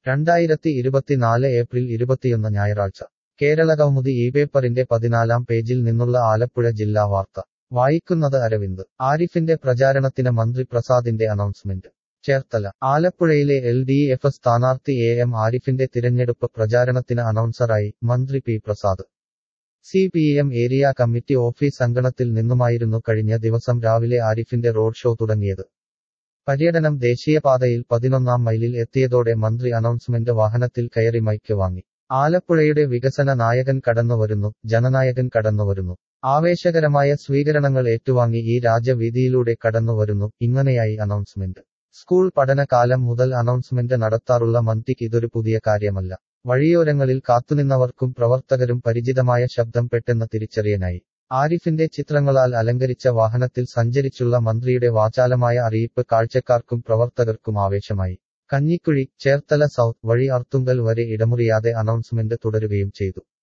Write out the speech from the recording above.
രണ്ടായിരത്തി ഇരുപത്തിനാല് ഏപ്രിൽ ഇരുപത്തിയൊന്ന് ഞായറാഴ്ച കേരള കൗമുദി ഈ പേപ്പറിന്റെ പതിനാലാം പേജിൽ നിന്നുള്ള ആലപ്പുഴ ജില്ലാ വാർത്ത വായിക്കുന്നത് അരവിന്ദ് ആരിഫിന്റെ പ്രചാരണത്തിന് മന്ത്രി പ്രസാദിന്റെ അനൗൺസ്മെന്റ് ചേർത്തല ആലപ്പുഴയിലെ എൽ ഡി എഫ് സ്ഥാനാർത്ഥി എ എം ആരിഫിന്റെ തിരഞ്ഞെടുപ്പ് പ്രചാരണത്തിന് അനൗൺസറായി മന്ത്രി P Prasad C P M area committee office അങ്കണത്തിൽ നിന്നുമായിരുന്നു കഴിഞ്ഞ ദിവസം രാവിലെ ആരിഫിന്റെ റോഡ് ഷോ തുടങ്ങിയത് പര്യടനം ദേശീയപാതയിൽ പതിനൊന്നാം മൈലിൽ എത്തിയതോടെ മന്ത്രി അനൗൺസ്മെന്റ് വാഹനത്തിൽ കയറി മൈക്ക് വാങ്ങി ആലപ്പുഴയുടെ വികസന നായകൻ കടന്നുവരുന്നു ജനനായകൻ കടന്നുവരുന്നു ആവേശകരമായ സ്വീകരണങ്ങൾ ഏറ്റുവാങ്ങി ഈ രാജവീതിയിലൂടെ കടന്നുവരുന്നു ഇങ്ങനെയായി അനൗൺസ്മെന്റ് സ്കൂൾ പഠനകാലം മുതൽ അനൗൺസ്മെന്റ് നടത്താറുള്ള മന്ത്രിക്ക് ഇതൊരു പുതിയ കാര്യമല്ല വഴിയോരങ്ങളിൽ കാത്തുനിന്നവർക്കും പ്രവർത്തകരും പരിചിതമായ ശബ്ദം പെട്ടെന്ന് തിരിച്ചറിയാനായി ആരിഫിന്റെ ചിത്രങ്ങളാൽ അലങ്കരിച്ച വാഹനത്തിൽ സഞ്ചരിച്ചുള്ള മന്ത്രിയുടെ വാചാലമായ അറിയിപ്പ് കാഴ്ചക്കാർക്കും പ്രവർത്തകർക്കും ആവേശമായി കഞ്ഞിക്കുഴി ചേർത്തല സൗത്ത് വഴി അർത്തുങ്കൽ വരെ ഇടമുറിയാതെ അനൗൺസ്മെന്റ് തുടരുകയും ചെയ്തു